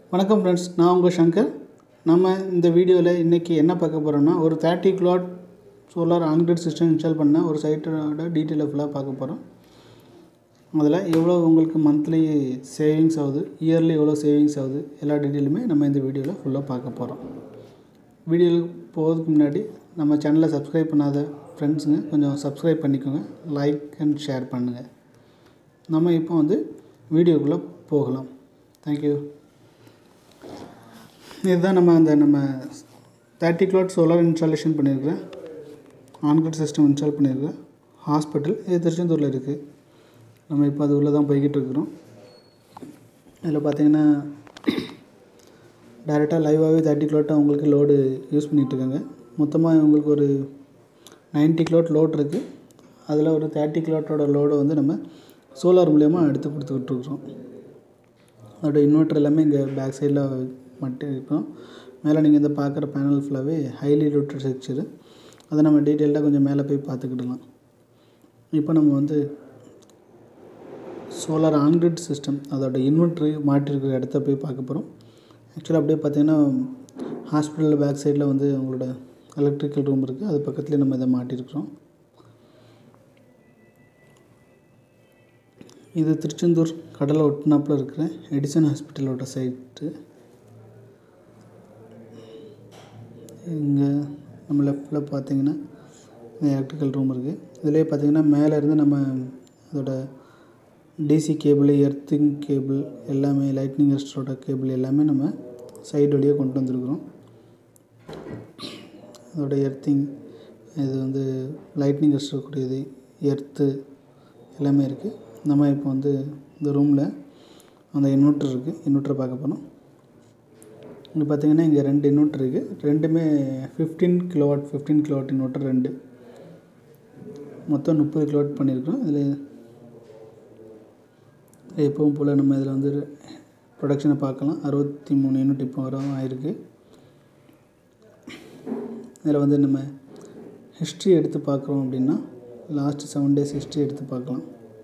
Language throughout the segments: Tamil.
வணக்கம் ஃப்ரெண்ட்ஸ் நான் உங்கள் சங்கர் நம்ம இந்த வீடியோவில் இன்றைக்கி என்ன பார்க்க போகிறோம்னா ஒரு thirty kilowatt solar on grid system install பண்ண ஒரு சைட்டோட டீட்டெயிலை ஃபுல்லாக பார்க்க போகிறோம் அதில் எவ்வளோ உங்களுக்கு மந்த்லி சேவிங்ஸ் ஆகுது இயர்லி எவ்வளோ சேவிங்ஸ் ஆகுது எல்லா டீட்டெயிலுமே நம்ம இந்த வீடியோவில் ஃபுல்லாக பார்க்க போகிறோம் வீடியோவுக்கு போகிறதுக்கு முன்னாடி நம்ம சேனலை சப்ஸ்கிரைப் பண்ணாத ஃப்ரெண்ட்ஸுங்க கொஞ்சம் சப்ஸ்கிரைப் பண்ணிக்கோங்க லைக் அண்ட் ஷேர் பண்ணுங்கள் நம்ம இப்போ வந்து வீடியோக்குள்ளே போகலாம் தேங்க்யூ இதுதான் நம்ம அந்த நம்ம தேர்ட்டி கிலோட் சோலார் இன்ஸ்டாலேஷன் பண்ணியிருக்கிறேன் ஆன்கிரிட் சிஸ்டம் இன்ஸ்டால் பண்ணியிருக்கிறேன் ஹாஸ்பிட்டல் இது திருச்செந்தூரில் இருக்குது நம்ம இப்போ அது உள்ளே தான் போய்கிட்டு இருக்கிறோம் இதில் பார்த்தீங்கன்னா டைரெக்டாக லைவாகவே தேர்ட்டி கிலோட்டாக உங்களுக்கு லோடு யூஸ் பண்ணிகிட்ருக்காங்க மொத்தமாக உங்களுக்கு ஒரு நைன்ட்டி கிலோட் லோட் இருக்குது அதில் ஒரு தேர்ட்டி கிலோட்டோட லோடை வந்து நம்ம சோலார் மூலயமா எடுத்து கொடுத்துக்கிட்ருக்குறோம் அதோட இன்வெர்ட்டர் எல்லாமே இங்கே பேக் சைடில் மட்டும் இருக்கும் மேலே நீங்கள் இந்த பார்க்குற பேனல் ஃபுல்லாகவே ஹைலி லோட்டட் ஸ்ட்ரக்சரு அதை நம்ம டீட்டெயில்டாக கொஞ்சம் மேலே போய் பார்த்துக்கிடலாம் இப்போ நம்ம வந்து சோலார் ஆன்கிரிட் சிஸ்டம் அதோட இன்வெர்ட்ரு மாட்டிருக்கிற இடத்த போய் பார்க்க போகிறோம் ஆக்சுவலாக அப்படியே பார்த்தீங்கன்னா ஹாஸ்பிட்டலில் பேக் சைடில் வந்து அவங்களோட எலக்ட்ரிக்கல் ரூம் இருக்குது அது பக்கத்துலேயே நம்ம இதை மாட்டியிருக்கிறோம் இது திருச்செந்தூர் கடலை ஒட்டினாப்பில் இருக்கிற எடிசன் ஹாஸ்பிட்டலோட சைட்டு இங்கே நம்ம லெஃப்டில் பார்த்தீங்கன்னா எலக்ட்ரிக்கல் ரூம் இருக்குது இதிலே பார்த்தீங்கன்னா மேலே இருந்து நம்ம அதோட டிசி கேபிள் எர்த்திங் கேபிள் எல்லாமே லைட்னிங் ரெஸ்டரோட கேபிள் எல்லாமே நம்ம சைடு வழியாக கொண்டு வந்திருக்கிறோம் அதோட எர்த்திங் இது வந்து லைட்னிங் ரெஸ்டர் கூடியது எர்த்து எல்லாமே இருக்குது நம்ம இப்போ வந்து இந்த ரூமில் அந்த இன்வெர்ட்டர் இருக்குது இன்வெர்ட்டரை பார்க்க போகிறோம் இங்கே பார்த்தீங்கன்னா இங்கே ரெண்டு இன்வெர்ட்டர் இருக்குது ரெண்டுமே fifteen kilowatt fifteen kilowatt inverter ரெண்டு மொத்தம் முப்பது கிலோவாட் பண்ணியிருக்கிறோம் இதில் எப்பவும் போல் நம்ம இதில் வந்து ப்ரொடக்ஷனை பார்க்கலாம் அறுபத்தி மூணு யூனிட் இப்போ வர ஆயிருக்கு இதில் வந்து நம்ம ஹிஸ்ட்ரி எடுத்து பார்க்குறோம் அப்படின்னா லாஸ்ட் செவன் டேஸ் ஹிஸ்ட்ரி எடுத்து பார்க்கலாம்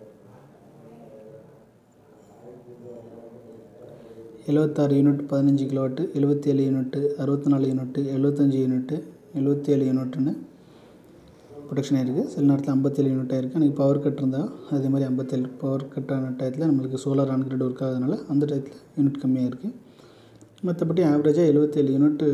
எழுபத்தாறு யூனிட் பதினஞ்சு கிலோவாட்டு எழுபத்தி ஏழு யூனிட்டு அறுபத்தி நாலு யூனிட்டு எழுபத்தஞ்சி யூனிட்டு எழுபத்தி ஏழு யூனிட்டுன்னு ப்ரொடக்ஷன் ஆகிருக்கு சில நேரத்தில் ஐம்பத்தேழு யூனிட் ஆயிருக்கு அன்றைக்கி பவர் கட் இருந்தால் அதே மாதிரி ஐம்பத்தேழு பவர் கட் ஆன டயத்தில் நம்மளுக்கு சோலார் ஆன்கிரிட் ஒர்க் ஆகாதனால அந்த டயத்தில் யூனிட் கம்மியாக இருக்குது மற்றபடி ஆவரேஜாக எழுபத்தேழு யூனிட்டு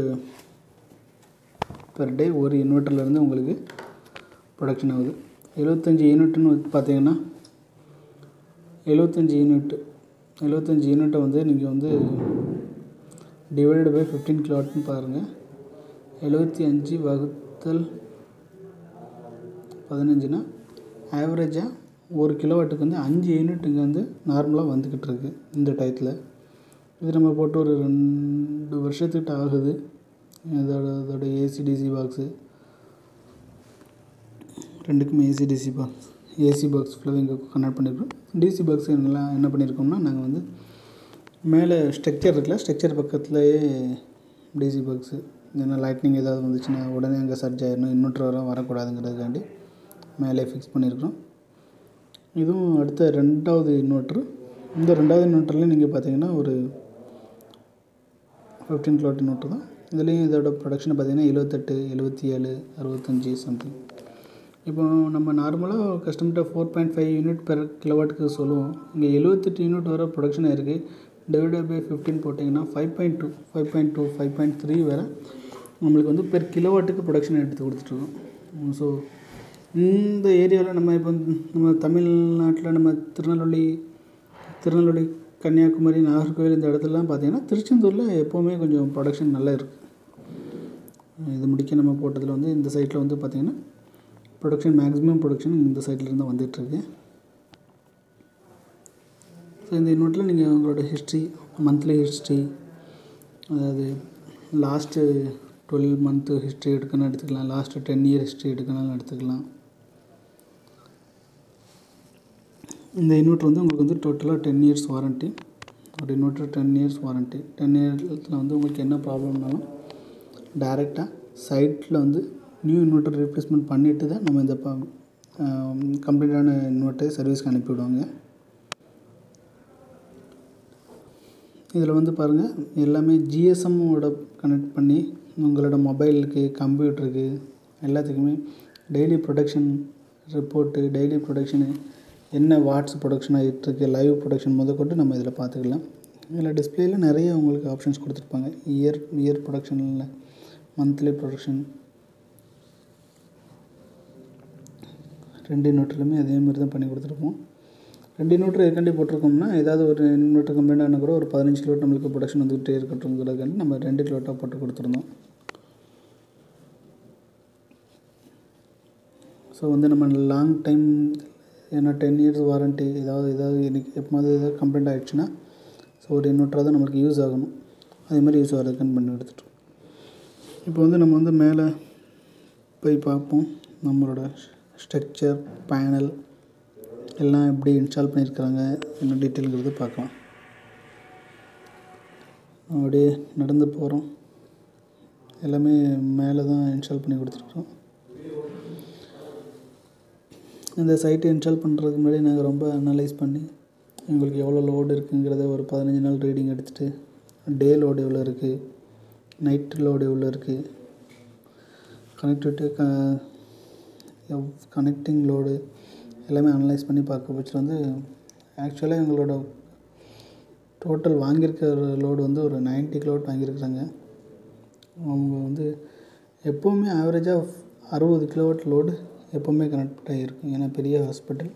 பெர் டே ஒரு இன்வெர்ட்டர்லேருந்து உங்களுக்கு ப்ரொடக்ஷன் ஆகுது எழுபத்தஞ்சி யூனிட்டுன்னு பார்த்தீங்கன்னா எழுபத்தஞ்சி யூனிட்டு எழுபத்தஞ்சி யூனிட்டை வந்து நீங்கள் வந்து டிவைடட் பை ஃபிஃப்டீன் கிலோவாட்னு பாருங்கள் எழுபத்தி அஞ்சு வகுத்தல் பதினஞ்சுனா ஆவரேஜாக ஒரு கிலோவாட்டுக்கு வந்து அஞ்சு யூனிட் இங்கே வந்து நார்மலாக வந்துக்கிட்டு இருக்கு இந்த டயத்தில் இது நம்ம போட்டு ஒரு ரெண்டு வருஷத்துக்கிட்ட ஆகுது இதோட இதோட ஏசிடிசி பாக்ஸு ரெண்டுக்குமே ஏசிடிசி பாக்ஸ் ஏசி பாக்ஸ் ஃபுல்லாக இங்கே கனெக்ட் பண்ணியிருக்கோம் டிசி பாக்ஸ் என்னெல்லாம் என்ன பண்ணியிருக்கோம்னா நாங்கள் வந்து மேலே ஸ்ட்ரக்சர் இருக்குல்ல ஸ்ட்ரக்சர் பக்கத்துலேயே டிசி பாக்ஸு ஏன்னா லைட்னிங் ஏதாவது வந்துச்சுன்னா உடனே அங்கே சர்ஜ் ஆயிடணும் இன்வெர்ட்டர் வர வரக்கூடாதுங்கிறதுக்காண்டி மேலே ஃபிக்ஸ் பண்ணியிருக்கிறோம் இதுவும் அடுத்த ரெண்டாவது இன்வெர்ட்ரு இந்த ரெண்டாவது இன்வெர்ட்டர்லேயும் நீங்கள் பார்த்தீங்கன்னா ஒரு ஃபிஃப்டீன் கிலோட் இன்வெர்ட்டர் தான் இதுலேயும் இதோட ப்ரொடக்ஷன் பார்த்தீங்கன்னா எழுபத்தெட்டு எழுபத்தி ஏழு அறுபத்தஞ்சி சம்திங் இப்போ நம்ம நார்மலாக கஸ்டமர்கிட்ட four point five unit per கிலோவாட்டுக்கு சொல்லுவோம் இங்கே எழுபத்தெட்டு யூனிட் வர ப்ரொடக்ஷன் ஆயிருக்கு டிவைடட் பை ஃபிஃப்டின் போட்டிங்கன்னா five point two five point two five point three வரை நம்மளுக்கு வந்து பெர் கிலோவாட்டுக்கு ப்ரொடக்ஷன் எடுத்து கொடுத்துட்ருக்கோம் ஸோ இந்த ஏரியாவில் நம்ம இப்போ நம்ம தமிழ்நாட்டில் நம்ம திருநெல்வேலி திருநெல்வேலி கன்னியாகுமரி நாகர்கோவில் இந்த இடத்துலலாம் பார்த்தீங்கன்னா திருச்செந்தூரில் எப்போவுமே கொஞ்சம் ப்ரொடக்ஷன் நல்லா இருக்குது இது முடிக்க நம்ம போட்டதில் வந்து இந்த சைட்டில் வந்து பார்த்திங்கன்னா ப்ரொடக்ஷன் மேக்ஸிமம் ப்ரொடக்ஷன் இந்த சைட்லேருந்து வந்துகிட்ருக்கு ஸோ இந்த இன்வெர்ட்டில் நீங்கள் உங்களோட ஹிஸ்ட்ரி மந்த்லி ஹிஸ்ட்ரி அதாவது லாஸ்ட்டு டுவெல் மந்த்து ஹிஸ்ட்ரி எடுக்கணும் எடுத்துக்கலாம் லாஸ்ட்டு டென் இயர் ஹிஸ்ட்ரி எடுக்கணும்னு எடுத்துக்கலாம் இந்த இன்வெர்ட்டர் வந்து உங்களுக்கு வந்து டோட்டலாக டென் இயர்ஸ் வாரண்ட்டி ஒரு inverter ten years warranty ten இயர்ஸில் வந்து உங்களுக்கு என்ன ப்ராப்ளம்னாலும் டேரெக்டாக சைட்டில் வந்து நியூ இன்வெர்ட்டர் ரீப்ளேஸ்மெண்ட் பண்ணிவிட்டு தான் நம்ம இந்த கம்ப்ளீட்டான இன்வெர்ட்டர் சர்வீஸ்க்கு அனுப்பிவிடுவாங்க இதில் வந்து பாருங்கள் எல்லாமே ஜிஎஸ்எம்மோட கனெக்ட் பண்ணி உங்களோட மொபைலுக்கு கம்ப்யூட்டருக்கு எல்லாத்துக்குமே daily production report daily production என்ன வாட்ஸ் ப்ரொடக்ஷன் ஆகிட்டுருக்கு லைவ் ப்ரொடக்ஷன் முதற்கொண்டு நம்ம இதில் பார்த்துக்கலாம் இதில் டிஸ்பிளேயில் நிறைய உங்களுக்கு ஆப்ஷன்ஸ் கொடுத்துருப்பாங்க இயர் இயர் ப்ரொடக்ஷனில் மந்த்லி ப்ரொடக்ஷன் ரெண்டு இன்வெர்ட்டர்லையுமே அதே மாதிரி தான் பண்ணி கொடுத்துருப்போம் ரெண்டு இன்வெர்ட்டர் ஏற்கனவே போட்டிருக்கோம்னா ஏதாவது ஒரு இன்வெர்ட்டர் கம்ப்ளைண்ட் ஆனால் கூட ஒரு பதினஞ்சு கிலோட் நம்மளுக்கு ப்ரொடக்ஷன் வந்துகிட்டே இருக்கட்டும்ங்கிறதுக்காண்டி நம்ம ரெண்டு கிலோட்டாக போட்டு கொடுத்துருந்தோம் ஸோ வந்து நம்ம லாங் டைம் ஏன்னா டென் இயர்ஸ் வாரண்ட்டி ஏதாவது ஏதாவது எனக்கு எப்போது ஏதாவது கம்ப்ளைண்ட் ஆகிடுச்சுன்னா ஸோ ஒரு இன்வெர்ட்டராக தான் நம்மளுக்கு யூஸ் ஆகணும் அதே மாதிரி யூஸ் ஆகிறதுக்குன்னு பண்ணி எடுத்துட்டோம் இப்போ வந்து நம்ம வந்து மேலே போய் பார்ப்போம் நம்மளோட ஸ்ட்ரக்சர் பேனல் எல்லாம் எப்படி இன்ஸ்டால் பண்ணியிருக்கிறாங்க என்ன டீட்டெயிலுங்கிறது பார்க்கலாம் அப்படியே நடந்து போகிறோம் எல்லாமே மேலே தான் இன்ஸ்டால் பண்ணி கொடுத்துருக்குறோம் இந்த சைட்டை இன்ஸ்டால் பண்ணுறதுக்கு முன்னாடி நாங்கள் ரொம்ப அனலைஸ் பண்ணி எங்களுக்கு எவ்வளோ லோடு இருக்குங்கிறத ஒரு பதினஞ்சு நாள் ரீடிங் எடுத்துகிட்டு டே லோடு எவ்வளோ இருக்குது நைட் லோடு எவ்வளோ இருக்குது கனெக்டிவிட்டி க கனெக்டிங் லோடு எல்லாமே அனலைஸ் பண்ணி பார்க்க பட்சத்தில் வந்து ஆக்சுவலாக எங்களோட டோட்டல் வாங்கியிருக்க லோடு வந்து ஒரு நைன்ட்டி கிலோட் வாங்கியிருக்கிறாங்க அவங்க வந்து எப்போவுமே ஆவரேஜாக அறுபது கிலோவாட் லோடு எப்போவுமே கனெக்ட் ஆகியிருக்கும் ஏன்னா பெரிய ஹாஸ்பிட்டல்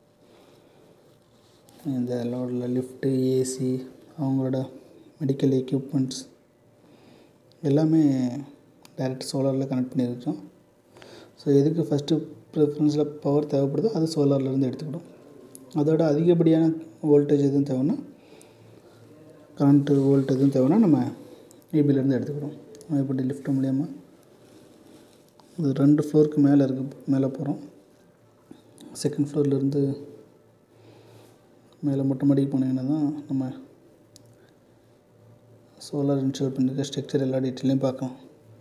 இந்த லோடில் லிஃப்ட்டு ஏசி அவங்களோட மெடிக்கல் எக்யூப்மெண்ட்ஸ் எல்லாமே டைரக்ட் சோலாரில் கனெக்ட் பண்ணியிருக்கோம் ஸோ எதுக்கு ஃபஸ்ட்டு ப்ரிஃபரன்ஸில் பவர் தேவைப்படுதோ அது சோலார்லேருந்து எடுத்துக்கிடும் அதோட அதிகப்படியான வோல்டேஜ் எதுவும் தேவைன்னா கரண்ட்டு வோல்ட் எதுவும் தேவைன்னா நம்ம இபிலேருந்து எடுத்துக்கிறோம் இப்படி லிஃப்ட் மூலியமாக இது ரெண்டு ஃப்ளோருக்கு மேலே இருக்குது மேலே போகிறோம் செகண்ட் ஃப்ளோர்லேருந்து மேலே மொட்டை மாடிக்கு போனீங்கன்னா தான் நம்ம சோலார் இன்ஸ்டால் பண்ணியிருக்க ஸ்ட்ரக்சர் எல்லா டீட்டெயிலையும் பார்க்கலாம்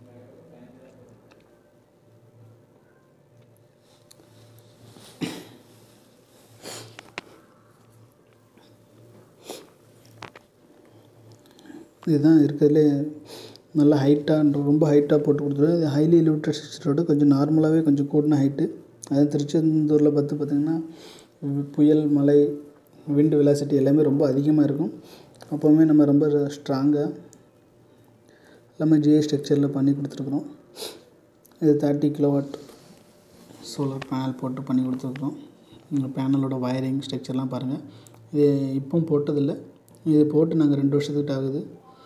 இதுதான் இருக்கிறதுலே நல்லா ஹைட்டாக ரொம்ப ஹைட்டாக போட்டு கொடுத்துருவோம் இது ஹைலி எலிவேட்டட் ஸ்ட்ரக்சரோட கொஞ்சம் நார்மலாகவே கொஞ்சம் கூடின ஹைட்டு அது திருச்செந்தூரில் பார்த்து பார்த்திங்கன்னா புயல் மழை விண்டு வெலாசிட்டி எல்லாமே ரொம்ப அதிகமாக இருக்கும் அப்போவுமே நம்ம ரொம்ப ஸ்ட்ராங்காக எல்லாமே ஜிஐ ஸ்ட்ரக்சரில் பண்ணி கொடுத்துருக்குறோம் இது தேர்ட்டி கிலோவாட் சோலார் பேனல் போட்டு பண்ணி கொடுத்துருக்குறோம் இந்த பேனலோட வயரிங் ஸ்ட்ரக்சர்லாம் பாருங்கள் இது இப்போவும் போட்டதில்லை இது போட்டு நாங்கள் ரெண்டு வருஷத்துக்கிட்ட ஆகுது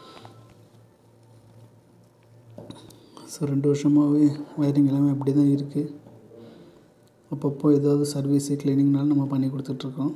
ஸோ ரெண்டு வருஷமாகவே ஒயரிங் எல்லாமே அப்படி தான் இருக்குது அப்பப்போ ஏதாவது சர்வீஸு க்ளீனிங்னாலும் நம்ம பண்ணி கொடுத்துட்ருக்கோம்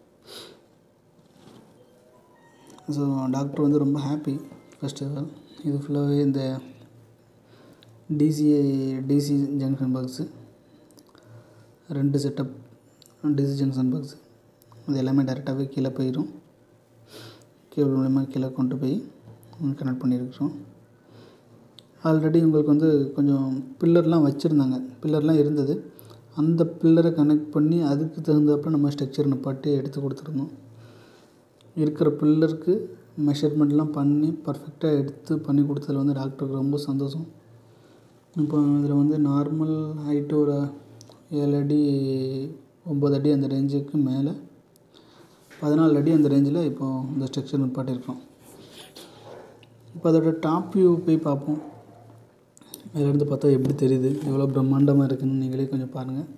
ஸோ டாக்டர் வந்து ரொம்ப ஹாப்பி ஃபஸ்ட் ஆஃப் ஆல் இது ஃபுல்லாகவே இந்த டிசிஏ டிசி ஜங்ஷன் பாக்ஸு ரெண்டு செட்டப் டிசி ஜங்ஷன் பாக்ஸு அது எல்லாமே டேரெக்டாகவே கீழே போயிடும் கேபிள் மூலயமா கீழே கொண்டு போய் கனெக்ட் பண்ணியிருக்கிறோம் ஆல்ரெடி உங்களுக்கு வந்து கொஞ்சம் பில்லர்லாம் வச்சுருந்தாங்க பில்லர்லாம் இருந்தது அந்த பில்லரை கனெக்ட் பண்ணி அதுக்கு தகுந்தாப்புல நம்ம ஸ்ட்ரக்சர் நிப்பாட்டி எடுத்து கொடுத்துருந்தோம் இருக்கிற பில்லருக்கு மெஷர்மெண்ட்லாம் பண்ணி பர்ஃபெக்டாக எடுத்து பண்ணி கொடுத்ததுல வந்து டாக்டருக்கு ரொம்ப சந்தோஷம் இப்போ இதில் வந்து நார்மல் ஹைட்டு ஒரு ஏழு அடி ஒம்பது அடி அந்த ரேஞ்சுக்கு மேலே பதினாலு அடி அந்த ரேஞ்சில் இப்போது இந்த ஸ்ட்ரக்சர் நிப்பாட்டியிருக்கோம் இப்போ அதோட டாப் வியூ போய் பார்ப்போம் அதிலேருந்து பார்த்தா எப்படி தெரியுது எவ்வளோ பிரம்மாண்டமாக இருக்குதுன்னு நீங்களே கொஞ்சம் பாருங்கள்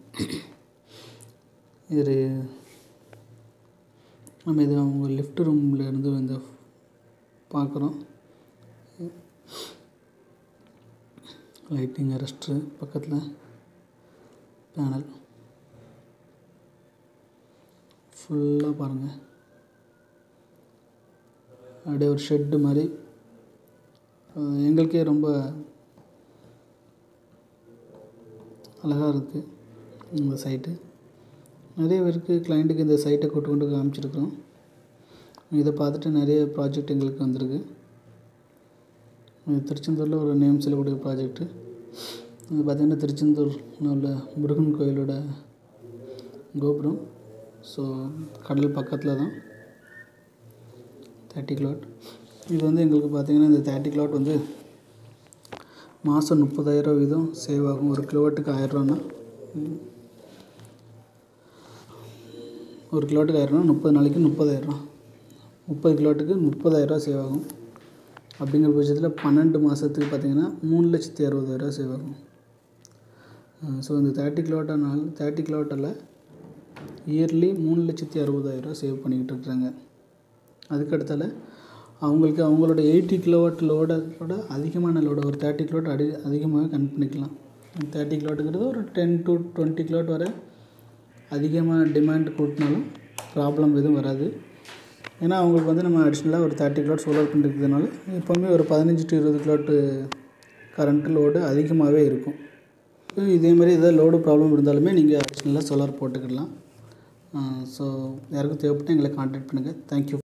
இது நம்ம இது அவங்க லிஃப்ட் ரூமில் இருந்து வந்து பார்க்குறோம் லைட்டிங் அரெஸ்ட்ரு பக்கத்தில் பேனல் ஃபுல்லாக பாருங்கள் அப்படியே ஒரு ஷெட்டு மாதிரி அஹ் எங்களுக்கே ரொம்ப அழகாக இருக்குது இந்த சைட்டு நிறைய பேருக்கு கிளைண்ட்டுக்கு இந்த சைட்டை கூட்டு கொண்டு காமிச்சிருக்கிறோம் இதை பார்த்துட்டு நிறைய ப்ராஜெக்ட் எங்களுக்கு வந்திருக்கு இது திருச்செந்தூரில் ஒரு நேம் சொல்லக்கூடிய ப்ராஜெக்ட்டு இது பார்த்திங்கன்னா திருச்செந்தூரில் உள்ள முருகன் கோயிலோட கோபுரம் ஸோ கடல் பக்கத்தில் தான் தேர்ட்டி கிலோவாட் இது வந்து எங்களுக்கு பார்த்தீங்கன்னா இந்த தேர்ட்டி கிலோவாட் வந்து மாதம் முப்பதாயிரம் வீதம் சேவ் ஆகும் ஒரு கிலோவாட்டுக்கு ஆயிரரூவான்னா ஒரு கிலோவாட்டுக்கு ஆயிரரூவா முப்பது நாளைக்கு முப்பதாயிரரூவா முப்பது கிலோவாட்டுக்கு முப்பதாயிரரூவா சேவ் ஆகும் அப்படிங்கிற பட்சத்தில் பன்னெண்டு மாதத்துக்கு பார்த்தீங்கன்னா மூணு லட்சத்தி அறுபதாயிரரூவா சேவ் ஆகும் ஸோ இந்த தேர்ட்டி கிலோவாட்டனால் தேர்ட்டி கிலோவாட்டில் இயர்லி மூணு லட்சத்தி அறுபதாயிரரூவா சேவ் பண்ணிக்கிட்டு இருக்கிறாங்க அதுக்கடுத்தால அவங்களுக்கு அவங்களோட எயிட்டி கிலோவாட் லோடோட அதிகமான லோடு ஒரு தேர்ட்டி கிலோவாட் அடி அதிகமாகவே கனெக்ட் பண்ணிக்கலாம் தேர்ட்டி கிலோவாட்டுங்கிறது ஒரு டென் டு டுவெண்ட்டி கிலோவாட் வரை அதிகமாக டிமாண்ட் கூட்டினாலும் ப்ராப்ளம் எதுவும் வராது ஏன்னா அவங்களுக்கு வந்து நம்ம அடிஷ்னலாக ஒரு தேர்ட்டி கிலோவாட் சோலார் பண்ணிருக்கிறதுனால எப்போவுமே ஒரு பதினஞ்சு டு இருபது கிலோவாட்டு கரண்ட்டு லோடு அதிகமாகவே இருக்கும் இதே மாதிரி ஏதாவது லோடு ப்ராப்ளம் இருந்தாலுமே நீங்கள் அடிஷ்னலாக சோலார் போட்டுக்கிடலாம் ஸோ யாருக்கும் தேவைப்பட்டால் எங்களை கான்டாக்ட் பண்ணுங்கள் தேங்க்யூ